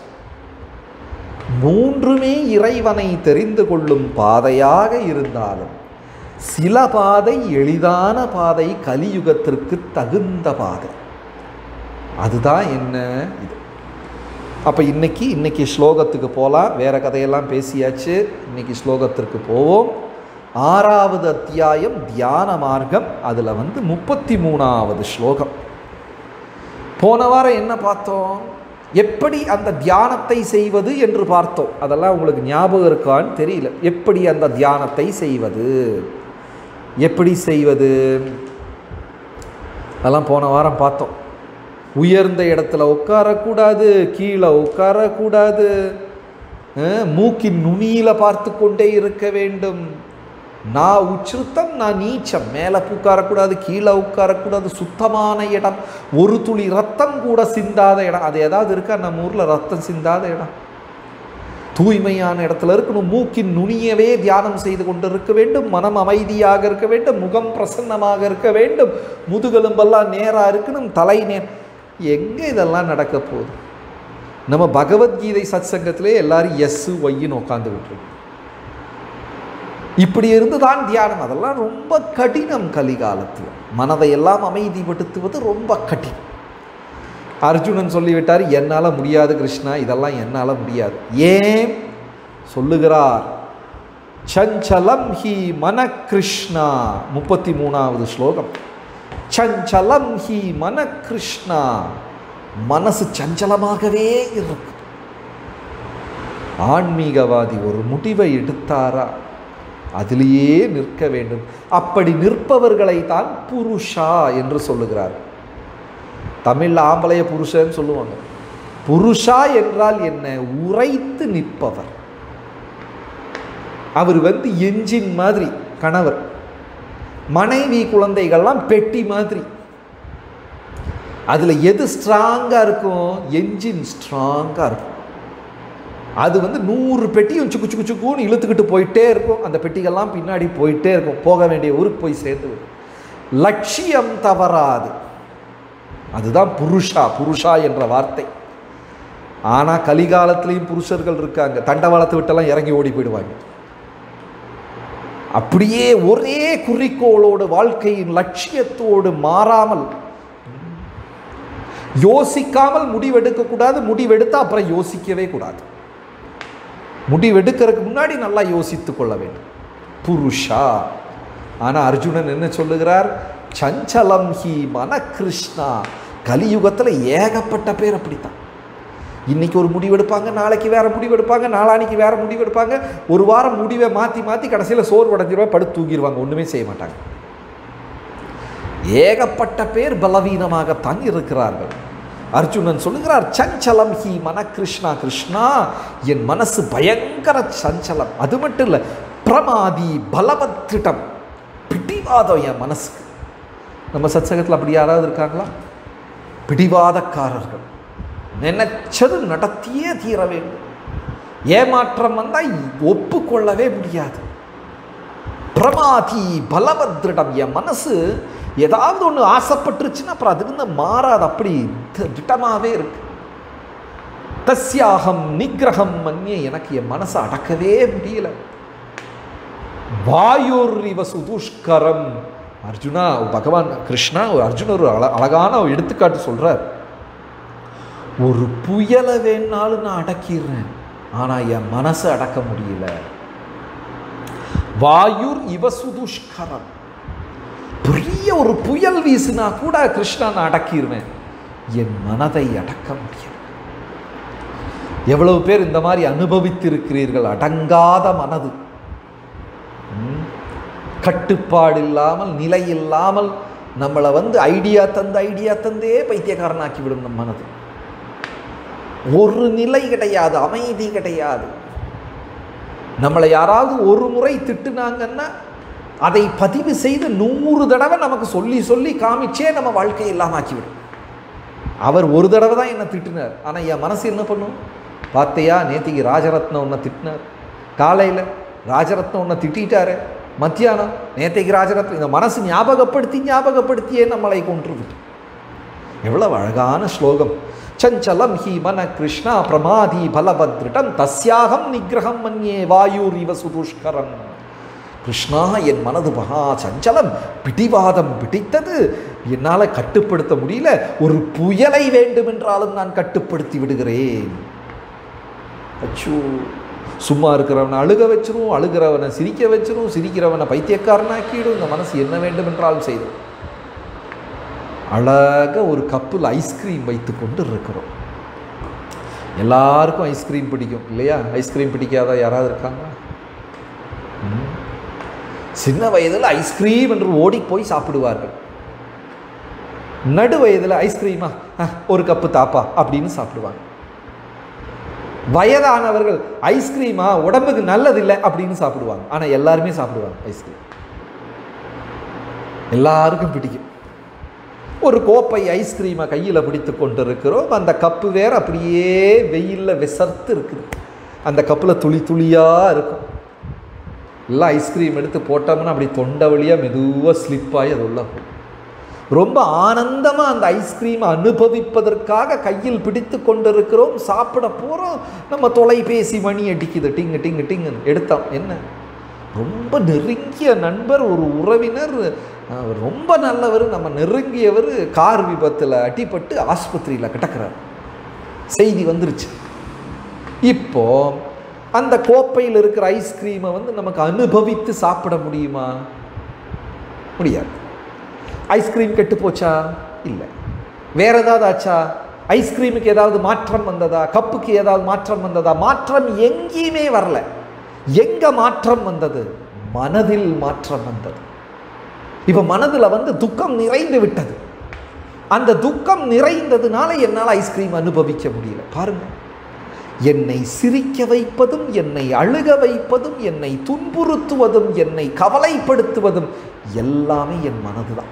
மூன்றுமே இறைவனை தெரிந்து கொள்ளும் பாதையாக இருந்தாலும் சில பாதை எளிதான பாதை கலியுகத்திற்கு தகுந்த பாதை அதுதான் என்ன இது அப்போ இன்னைக்கு இன்னைக்கு ஸ்லோகத்துக்கு போகலாம் வேற கதையெல்லாம் பேசியாச்சு இன்னைக்கு ஸ்லோகத்திற்கு போவோம் ஆறாவது அத்தியாயம் தியான மார்க்கம் அதில் வந்து முப்பத்தி மூணாவது ஸ்லோகம் போன வாரம் என்ன பார்த்தோம் எப்படி அந்த தியானத்தை செய்வது என்று பார்த்தோம் அதெல்லாம் உங்களுக்கு ஞாபகம் இருக்கான்னு தெரியல எப்படி அந்த தியானத்தை செய்வது எப்படி செய்வது அதெல்லாம் போன வாரம் பார்த்தோம் உயர்ந்த இடத்துல உட்காரக்கூடாது கீழே உட்காரக்கூடாது அஹ், மூக்கின் நுனியில பார்த்து கொண்டே இருக்க வேண்டும் நான் உச்சிருத்தம் நான் நீச்சம் மேலே உட்காரக்கூடாது கீழே உட்காரக்கூடாது சுத்தமான இடம் ஒரு துளி ரத்தம் கூட சிந்தாத இடம் அது ஏதாவது இருக்கா நம்ம ஊரில் ரத்தம் சிந்தாத இடம் தூய்மையான இடத்துல இருக்கணும் மூக்கின் நுனியவே தியானம் செய்து கொண்டு இருக்க வேண்டும் மனம் அமைதியாக இருக்க வேண்டும் முகம் பிரசன்னமாக இருக்க வேண்டும் முதுகெலும்பெல்லாம் நேராக இருக்கணும் தலை நேர் எங்கே இதெல்லாம் நடக்க போகுது நம்ம பகவத்கீதை சத்சங்கத்திலே எல்லாரும் எஸ் ஒய்ன்னு உட்காந்து விட்டுருக்கோம் இப்படி இருந்து தான் தியானம் அதெல்லாம் ரொம்ப கடினம் கலிகாலத்தில் மனதை எல்லாம் அமைதிப்படுத்துவது ரொம்ப கடினம் அர்ஜுனன் சொல்லிவிட்டார் என்னால் முடியாது கிருஷ்ணா இதெல்லாம் என்னால் முடியாது ஏன் சொல்லுகிறார் சஞ்சலம் ஹி மன கிருஷ்ணா முப்பத்தி மூணாவது ஸ்லோகம் சஞ்சலம் ஹி மன கிருஷ்ணா மனசு சஞ்சலமாகவே இருக்கு ஆன்மீகவாதி ஒரு முடிவை எடுத்தாரா அதிலேயே நிற்க வேண்டும் அப்படி நிற்பவர்களை தான் புருஷா என்று சொல்லுகிறார் தமிழில் ஆம்பளைய புருஷன்னு சொல்லுவாங்க புருஷா என்றால் என்ன உரைத்து நிற்பவர் அவர் வந்து என்ஜின் மாதிரி கணவர் மனைவி குழந்தைகள்லாம் பெட்டி மாதிரி அதில் எது ஸ்ட்ராங்காக இருக்கும் என்ஜின் ஸ்ட்ராங்காக இருக்கும் அது வந்து நூறு பெட்டியும் சுக்கு சுக்கு சுக்குன்னு இழுத்துக்கிட்டு போயிட்டே இருக்கும் அந்த பெட்டிகள்லாம் பின்னாடி போயிட்டே இருக்கும் போக வேண்டிய ஊருக்கு போய் சேர்ந்து விடும். லட்சியம் தவறாது அதுதான் புருஷா புருஷா என்ற வார்த்தை ஆனால் கலிகாலத்திலையும் புருஷர்கள் இருக்காங்க தண்டவாளத்தை விட்டெல்லாம் இறங்கி ஓடி போயிடுவாங்க அப்படியே ஒரே குறிக்கோளோடு வாழ்க்கையின் லட்சியத்தோடு மாறாமல் யோசிக்காமல் முடிவெடுக்கக்கூடாது முடிவெடுத்தா அப்புறம் யோசிக்கவே கூடாது முடிவெடுக்கிறதுக்கு முன்னாடி நல்லா யோசித்து கொள்ள வேண்டும் புருஷா ஆனால் அர்ஜுனன் என்ன சொல்லுகிறார் சஞ்சலம் ஹி மன கிருஷ்ணா கலியுகத்தில் ஏகப்பட்ட பேர் அப்படித்தான் இன்னைக்கு ஒரு முடிவெடுப்பாங்க நாளைக்கு வேற முடிவெடுப்பாங்க நாளானிக்கு வேற முடிவெடுப்பாங்க ஒரு வாரம் முடிவை மாற்றி மாற்றி கடைசியில் சோர்வடைஞ்சிருவா படுத்து தூங்கிடுவாங்க ஒன்றுமே செய்ய மாட்டாங்க ஏகப்பட்ட பேர் பலவீனமாகத்தான் இருக்கிறார்கள் அர்ஜுனன் சொல்லுகிறார் சஞ்சலம் ஹி மன கிருஷ்ணா கிருஷ்ணா என் மனசு பயங்கர சஞ்சலம் அது மட்டும் இல்லை பிரமாதி பலவத்திடம் பிடிவாதம் என் மனசுக்கு நம்ம சத்சங்கத்தில் அப்படி யாராவது இருக்காங்களா பிடிவாதக்காரர்கள் நினைச்சது நடத்தியே தீர வேண்டும் ஏமாற்றம் வந்தால் ஒப்புக்கொள்ளவே முடியாது பிரமாதி பலவத்ரிடம் என் மனசு ஏதாவது ஒன்று ஆசைப்பட்டுருச்சுன்னா அப்புறம் அதுக்கு மாறாது அப்படி தி- திட்டமாவே இருக்கு தஸ்யாகம் நிகிரகம் மன்னிய எனக்கு என் மனசை அடக்கவே முடியல வாயுர் இவ சுதுஷ்கரம் அர்ஜுனா பகவான் கிருஷ்ணா ஒரு அர்ஜுனர் ஒரு அழ அழகான ஒரு எடுத்துக்காட்டு சொல்றார் ஒரு புயலை வேணாலும் நான் அடக்கிடுறேன் ஆனால் என் மனசை அடக்க முடியல வாயுர் இவ சுதுஷ்கரம் பெரிய ஒரு புயல் வீசினா கூட கிருஷ்ணா நான் அடக்கிடுவேன் என் மனதை அடக்க முடியும் எவ்வளவு பேர் இந்த மாதிரி அனுபவித்திருக்கிறீர்கள் அடங்காத மனது ம்? கட்டுப்பாடு இல்லாமல் நிலை இல்லாமல் நம்மளை வந்து ஐடியா தந்து ஐடியா தந்தே பைத்தியக்காரனாக்கி விடும் நம் மனது ஒரு நிலை கிடையாது அமைதி கிடையாது நம்மளை யாராவது ஒரு முறை திட்டுனாங்கன்னா அதை பதிவு செய்து நூறு தடவை நமக்கு சொல்லி சொல்லி காமிச்சே நம்ம வாழ்க்கையை இல்லாம ஆக்கிவிடும் அவர் ஒரு தடவை தான் என்னை திட்டினார் ஆனால் என் மனசு என்ன பண்ணும் பார்த்தையா நேத்திக்கு ராஜரத்னம் உன்னை திட்டினார் காலையில் ராஜரத்னம் உன்னை திட்டிட்டாரு மத்தியானம் நேத்தைக்கு ராஜரத்னம் இந்த மனசு ஞாபகப்படுத்தி ஞாபகப்படுத்தியே நம்மளை கொன்றுவிட்டு எவ்வளவு அழகான ஸ்லோகம் சஞ்சலம் ஹி மன கிருஷ்ணா பிரமாதி பலபத்ரிடம் தஸ்யாகம் நிகிரகம் மன்யே வாயூர் இவ சுதுஷ்கரம் கிருஷ்ணா என் மனது மகா சஞ்சலம் பிடிவாதம் பிடித்தது என்னால் கட்டுப்படுத்த முடியல ஒரு புயலை வேண்டுமென்றாலும் நான் கட்டுப்படுத்தி விடுகிறேன் அச்சோ சும்மா இருக்கிறவனை அழுக வச்சிரும் அழுகிறவனை சிரிக்க வச்சிரும் சிரிக்கிறவனை பைத்தியக்காரனாக்கிடும் இந்த மனசு என்ன வேண்டும் என்றாலும் செய்யும் அழகாக ஒரு கப்பில் ஐஸ்கிரீம் வைத்து கொண்டு இருக்கிறோம் எல்லாருக்கும் ஐஸ்கிரீம் பிடிக்கும் இல்லையா ஐஸ்கிரீம் பிடிக்காத யாராவது இருக்காங்க ம். சின்ன வயதில் ஐஸ்கிரீம் என்று ஓடி போய் சாப்பிடுவார்கள் நடு வயதில் ஐஸ்கிரீமா அஹ், ஒரு கப்பு தாப்பா அப்படின்னு சாப்பிடுவாங்க வயதானவர்கள் ஐஸ்கிரீமா உடம்புக்கு நல்லதில்லை அப்படின்னு சாப்பிடுவாங்க ஆனால் எல்லாருமே சாப்பிடுவாங்க ஐஸ்கிரீம் எல்லாருக்கும் பிடிக்கும் ஒரு கோப்பை ஐஸ்கிரீமை கையில் பிடித்து கொண்டு இருக்கிறோம் அந்த கப்பு வேற அப்படியே வெயிலில் விசர்த்து இருக்குது அந்த கப்பில் துளி துளியாக இருக்கும் எல்லாம் ஐஸ்கிரீம் எடுத்து போட்டோம்னா அப்படி தொண்டை வழியாக மெதுவாக ஸ்லிப்பாகி அது உள்ள போகும் ரொம்ப ஆனந்தமாக அந்த ஐஸ்கிரீம் அனுபவிப்பதற்காக கையில் பிடித்து கொண்டிருக்கிறோம் சாப்பிட போகிறோம் நம்ம தொலைபேசி மணி அடிக்குது டிங்கு டிங்கு டிங்குன்னு எடுத்தோம் என்ன ரொம்ப நெருங்கிய நண்பர் ஒரு உறவினர் அவர் ரொம்ப நல்லவர் நம்ம நெருங்கியவர் கார் விபத்தில் அடிபட்டு ஆஸ்பத்திரியில் கிடக்கிறார் செய்தி வந்துருச்சு இப்போ அந்த கோப்பையில் இருக்கிற ஐஸ்கிரீமை வந்து நமக்கு அனுபவித்து சாப்பிட முடியுமா முடியாது ஐஸ்கிரீம் கெட்டு போச்சா இல்லை வேற ஏதாவது ஆச்சா ஐஸ்கிரீமுக்கு ஏதாவது மாற்றம் வந்ததா கப்புக்கு ஏதாவது மாற்றம் வந்ததா மாற்றம் எங்கேயுமே வரல எங்க மாற்றம் வந்தது மனதில் மாற்றம் வந்தது இப்போ மனதில் வந்து துக்கம் நிறைந்து விட்டது அந்த துக்கம் நிறைந்ததுனால என்னால் ஐஸ்கிரீம் அனுபவிக்க முடியல பாருங்க என்னை சிரிக்க வைப்பதும் என்னை அழுக வைப்பதும் என்னை துன்புறுத்துவதும் என்னை கவலைப்படுத்துவதும் எல்லாமே என் மனதுதான்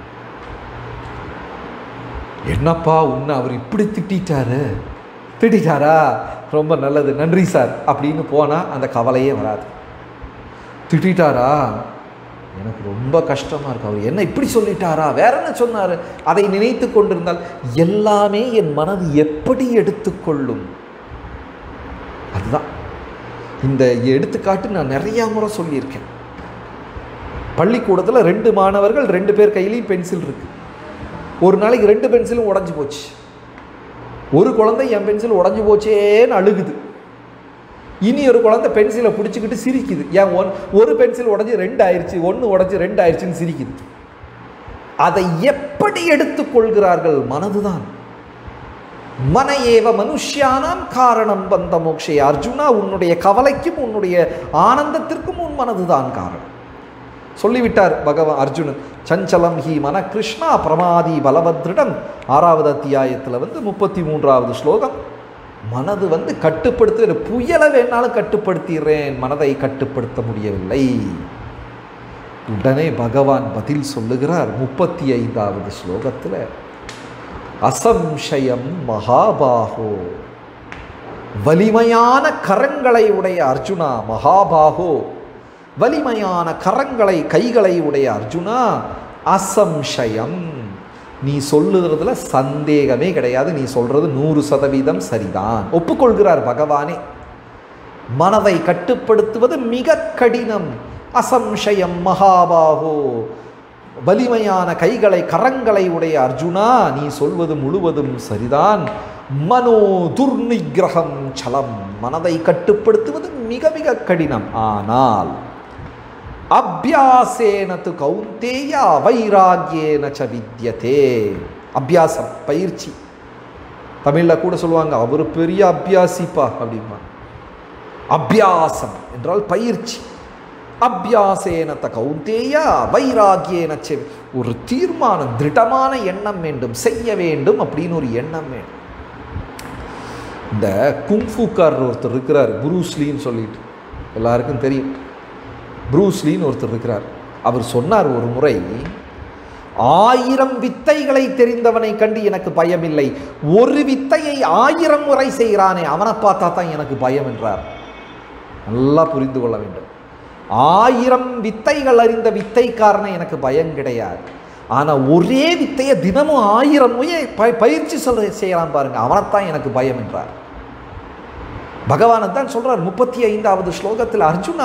என்னப்பா உன்னை அவர் இப்படி திட்டாரு திட்டாரா ரொம்ப நல்லது நன்றி சார் அப்படின்னு போனால் அந்த கவலையே வராது திட்டாரா எனக்கு ரொம்ப கஷ்டமாக இருக்கு அவர் என்ன இப்படி சொல்லிட்டாரா வேற என்ன சொன்னார் அதை நினைத்து கொண்டிருந்தால் எல்லாமே என் மனது எப்படி எடுத்துக்கொள்ளும் அதுதான் இந்த எடுத்துக்காட்டு நான் நிறையா முறை சொல்லியிருக்கேன் பள்ளிக்கூடத்தில் ரெண்டு மாணவர்கள் ரெண்டு பேர் கையிலையும் பென்சில் இருக்கு ஒரு நாளைக்கு ரெண்டு பென்சிலும் உடஞ்சி போச்சு ஒரு குழந்தை என் பென்சில் உடஞ்சி போச்சேன்னு அழுகுது இனி ஒரு குழந்தை பென்சிலை பிடிச்சிக்கிட்டு சிரிக்குது ஏன் ஒன் ஒரு பென்சில் உடஞ்சி ரெண்டு ஆயிடுச்சு ஒன்று உடஞ்சி ரெண்டு ஆயிடுச்சுன்னு சிரிக்குது அதை எப்படி எடுத்துக்கொள்கிறார்கள் மனதுதான் மன ஏவ மனுஷ்யானாம் காரணம் வந்த மோக்ஷே அர்ஜுனா உன்னுடைய கவலைக்கும் உன்னுடைய ஆனந்தத்திற்கும் உன் மனதுதான் காரணம் சொல்லிவிட்டார் பகவான் அர்ஜுனன் சஞ்சலம் ஹி மன கிருஷ்ணா பிரமாதி பலவத்ரிடம் ஆறாவது அத்தியாயத்தில் வந்து முப்பத்தி மூன்றாவது ஸ்லோகம் மனது வந்து கட்டுப்படுத்த புயலை வேணாலும் கட்டுப்படுத்திடுறேன் மனதை கட்டுப்படுத்த முடியவில்லை உடனே பகவான் பதில் சொல்லுகிறார் முப்பத்தி ஐந்தாவது ஸ்லோகத்தில் அசம்சயம் மகாபாகோ வலிமையான கரங்களை உடைய அர்ஜுனா மகாபாகோ வலிமையான கரங்களை கைகளை உடைய அர்ஜுனா அசம்சயம் நீ சொல்லுறதுல சந்தேகமே கிடையாது நீ சொல்றது நூறு சதவீதம் சரிதான் ஒப்புக்கொள்கிறார் பகவானே மனதை கட்டுப்படுத்துவது மிக கடினம் அசம்சயம் மகாபாகோ வலிமையான கைகளை கரங்களை உடைய அர்ஜுனா நீ சொல்வது முழுவதும் சரிதான் மனோ துர்நிகிரகம் சலம் மனதை கட்டுப்படுத்துவது மிக மிக கடினம் ஆனால் அபியாசேனது கௌந்தேய வைராகியேன ச வித்யதே அபியாசம் பயிற்சி தமிழில் கூட சொல்லுவாங்க அவர் பெரிய அபியாசிப்பா அப்படிமா அபியாசம் என்றால் பயிற்சி அபியாசேனத்த கௌந்தேய வைராகியேன செ ஒரு தீர்மானம் திருடமான எண்ணம் வேண்டும் செய்ய வேண்டும் அப்படின்னு ஒரு எண்ணம் வேண்டும் இந்த குங்ஃபுக்காரர் ஒருத்தர் இருக்கிறார் புரூஸ்லின்னு சொல்லிட்டு எல்லாருக்கும் தெரியும் ப்ரூஸ்லின்னு ஒருத்தர் இருக்கிறார் அவர் சொன்னார் ஒரு முறை ஆயிரம் வித்தைகளை தெரிந்தவனை கண்டு எனக்கு பயமில்லை ஒரு வித்தையை ஆயிரம் முறை செய்கிறானே அவனை பார்த்தா தான் எனக்கு பயம் என்றார் நல்லா புரிந்து கொள்ள வேண்டும் ஆயிரம் வித்தைகள் அறிந்த வித்தைக்காரனை எனக்கு பயம் கிடையாது ஆனால் ஒரே வித்தையை தினமும் ஆயிரம் முறை ப பயிற்சி சொல்ல செய்யலாம் பாருங்க அவனைத்தான் எனக்கு பயம் என்றார் பகவான் தான் சொல்றார் முப்பத்தி ஐந்தாவது ஸ்லோகத்தில் அர்ஜுனா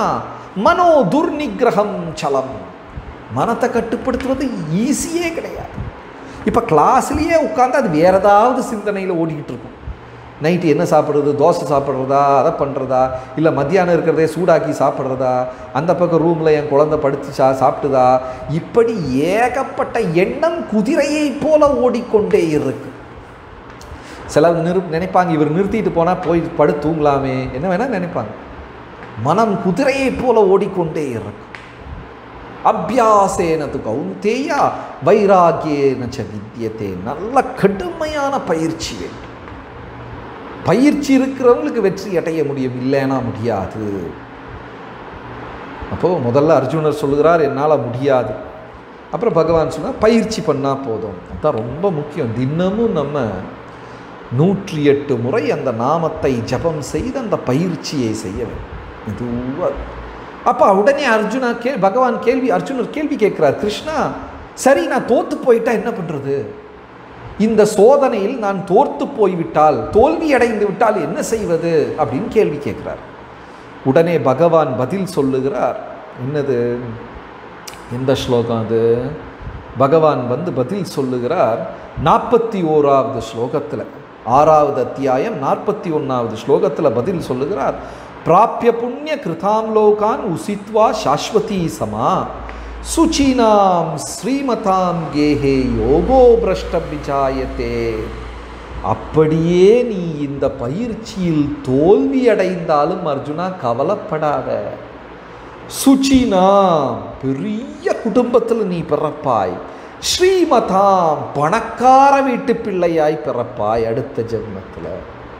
மனோ துர்நிகிரகம் சலம் மனத்தை கட்டுப்படுத்துவது ஈஸியே கிடையாது இப்போ கிளாஸ்லேயே உட்காந்து அது வேறு ஏதாவது சிந்தனையில் ஓடிக்கிட்டு இருக்கும் நைட்டு என்ன சாப்பிட்றது தோசை சாப்பிட்றதா அதை பண்ணுறதா இல்லை மத்தியானம் இருக்கிறதே சூடாக்கி சாப்பிட்றதா அந்த பக்கம் ரூமில் என் குழந்தை படுத்து சா சாப்பிட்டுதா இப்படி ஏகப்பட்ட எண்ணம் குதிரையைப் போல ஓடிக்கொண்டே இருக்கு சிலர் நிறு நினைப்பாங்க இவர் நிறுத்திட்டு போனால் போய் படு தூங்கலாமே என்ன வேணால் நினைப்பாங்க மனம் குதிரையைப் போல ஓடிக்கொண்டே இருக்கும் அபியாசேனது கௌந்தேயா வைராகியேன ச வித்தியதே நல்ல கடுமையான பயிற்சி வேண்டும் பயிற்சி இருக்கிறவங்களுக்கு வெற்றி அடைய முடியும் இல்லைன்னா முடியாது அப்போது முதல்ல அர்ஜுனர் சொல்லுகிறார் என்னால் முடியாது அப்புறம் பகவான் சொன்னார் பயிற்சி பண்ணால் போதும் அதான் ரொம்ப முக்கியம் தினமும் நம்ம நூற்றி எட்டு முறை அந்த நாமத்தை ஜபம் செய்து அந்த பயிற்சியை செய்ய வேண்டும் மெதுவாக அப்போ உடனே அர்ஜுனா கே பகவான் கேள்வி அர்ஜுனர் கேள்வி கேட்குறார் கிருஷ்ணா சரி நான் தோற்று போயிட்டா என்ன பண்ணுறது இந்த சோதனையில் நான் தோர்த்து போய்விட்டால் தோல்வி அடைந்து விட்டால் என்ன செய்வது அப்படின்னு கேள்வி கேட்குறார் உடனே பகவான் பதில் சொல்லுகிறார் என்னது எந்த ஸ்லோகம் அது பகவான் வந்து பதில் சொல்லுகிறார் நாற்பத்தி ஓராவது ஸ்லோகத்தில் ஆறாவது அத்தியாயம் நாற்பத்தி ஒன்றாவது ஸ்லோகத்தில் பதில் சொல்லுகிறார் பிராப்பிய புண்ணிய கிருதாம் லோகான் உசித்வா சாஸ்வதி சமா சுச்சீனாம் ஸ்ரீமதாம் கேஹே யோகோ பிரஷ்டம் விஜாயத்தே அப்படியே நீ இந்த பயிற்சியில் தோல்வி அடைந்தாலும் அர்ஜுனா கவலைப்படாத சுச்சினா பெரிய குடும்பத்தில் நீ பிறப்பாய் ஸ்ரீமதாம் பணக்கார வீட்டு பிள்ளையாய் பிறப்பாய் அடுத்த ஜென்மத்தில்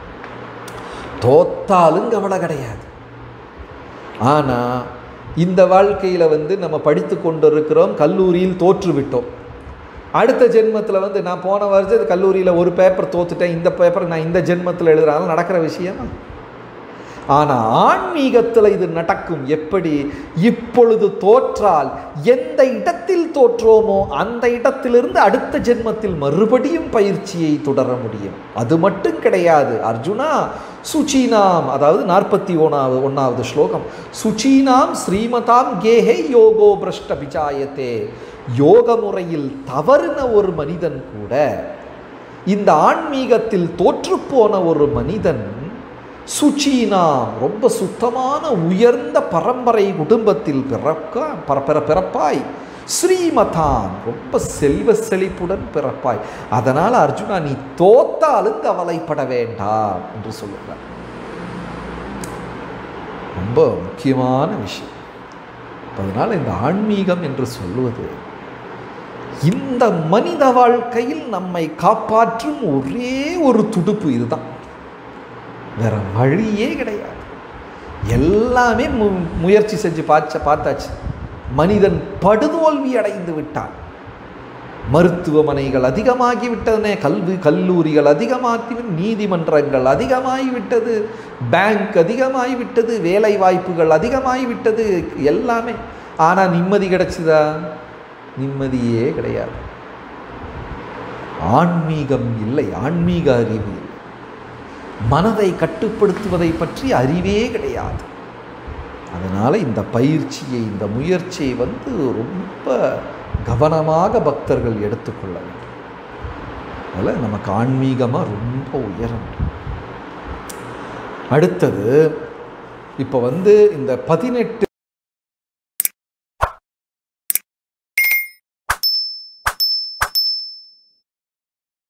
தோத்தாலும் கவலை கிடையாது ஆனால் இந்த வாழ்க்கையில் வந்து நம்ம படித்து கொண்டிருக்கிறோம் கல்லூரியில் தோற்று விட்டோம் அடுத்த ஜென்மத்தில் வந்து நான் போன வருஷம் கல்லூரியில் ஒரு பேப்பர் தோத்துட்டேன் இந்த பேப்பர் நான் இந்த ஜென்மத்தில் எழுதுறதுனால நடக்கிற விஷயமா ஆனால் ஆன்மீகத்தில் இது நடக்கும் எப்படி இப்பொழுது தோற்றால் எந்த இடத்தில் தோற்றோமோ அந்த இடத்திலிருந்து அடுத்த ஜென்மத்தில் மறுபடியும் பயிற்சியை தொடர முடியும் அது மட்டும் கிடையாது அர்ஜுனா சுச்சீனாம் அதாவது நாற்பத்தி ஒன்றாவது ஒன்றாவது ஸ்லோகம் சுச்சீனாம் ஸ்ரீமதாம் கேஹே யோகோ பிரஷ்ட பிஜாயத்தே யோக முறையில் தவறின ஒரு மனிதன் கூட இந்த ஆன்மீகத்தில் தோற்றுப்போன ஒரு மனிதன் சுச்சீனா ரொம்ப சுத்தமான உயர்ந்த பரம்பரை குடும்பத்தில் பிறக்க பர பிற பிறப்பாய் ஸ்ரீமதான் ரொம்ப செல்வ செழிப்புடன் பிறப்பாய் அதனால் அர்ஜுனா நீ தோத்தாலும் கவலைப்பட வேண்டாம் என்று சொல்லுகிறார் ரொம்ப முக்கியமான விஷயம் அதனால் இந்த ஆன்மீகம் என்று சொல்லுவது இந்த மனித வாழ்க்கையில் நம்மை காப்பாற்றும் ஒரே ஒரு துடுப்பு இதுதான் வேற வழியே கிடையாது எல்லாமே மு முயற்சி செஞ்சு பார்த்த பார்த்தாச்சு மனிதன் படுதோல்வி அடைந்து விட்டான் மருத்துவமனைகள் அதிகமாகிவிட்டன கல்வி கல்லூரிகள் அதிகமாகி நீதிமன்றங்கள் அதிகமாகிவிட்டது பேங்க் அதிகமாகிவிட்டது வேலை வாய்ப்புகள் அதிகமாகிவிட்டது எல்லாமே ஆனால் நிம்மதி கிடைச்சுதா நிம்மதியே கிடையாது ஆன்மீகம் இல்லை ஆன்மீக அறிவு இல்லை மனதை கட்டுப்படுத்துவதை பற்றி அறிவே கிடையாது அதனால் இந்த பயிற்சியை இந்த முயற்சியை வந்து ரொம்ப கவனமாக பக்தர்கள் எடுத்துக்கொள்ள வேண்டும் அதில் நமக்கு ஆன்மீகமாக ரொம்ப உயரம் அடுத்தது இப்போ வந்து இந்த பதினெட்டு